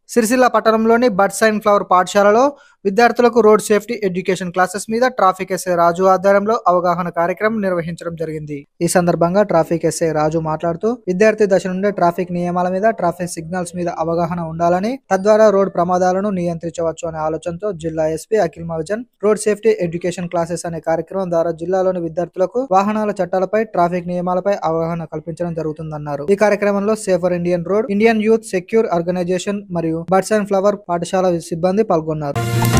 సిరిసిల్ల పట్టణంలోని birds and flower పాఠశాలలో విద్యార్థులకు రోడ్ సేఫ్టీ ఎడ్యుకేషన్ క్లాసెస్ మీద ట్రాఫిక్ ఎస్ఐ రాజు ఆధ్వర్యంలో అవగాహన కార్యక్రమం నిర్వహించడం జరిగింది ఈ సందర్భంగా ట్రాఫిక్ ఎస్ఐ రాజు మాట్లాడుతూ విద్యార్థి దశ నుండే ట్రాఫిక్ నియమాల మీద ట్రాఫిక్ సిగ్నల్స్ మీద అవగాహన ఉండాలని తద్వారా రోడ్ ప్రమాదాలను నియంత్రించవచ్చు అనే ఆలోచనతో జిల్లా SP Akhil Mahajan road safety education classes అనే కార్యక్రమం ద్వారా జిల్లాలోని విద్యార్థులకు వాహనాల చట్టాలపై ట్రాఫిక్ నియమాలపై అవగాహన కల్పించడం జరుగుతుందన్నారు ఈ కార్యక్రమంలో safer Indian road Indian youth secure organisation మరియు బర్డ్స్ అండ్ ఫ్లవర్ పాఠశాల సిబ్బంది పాల్గొన్నారు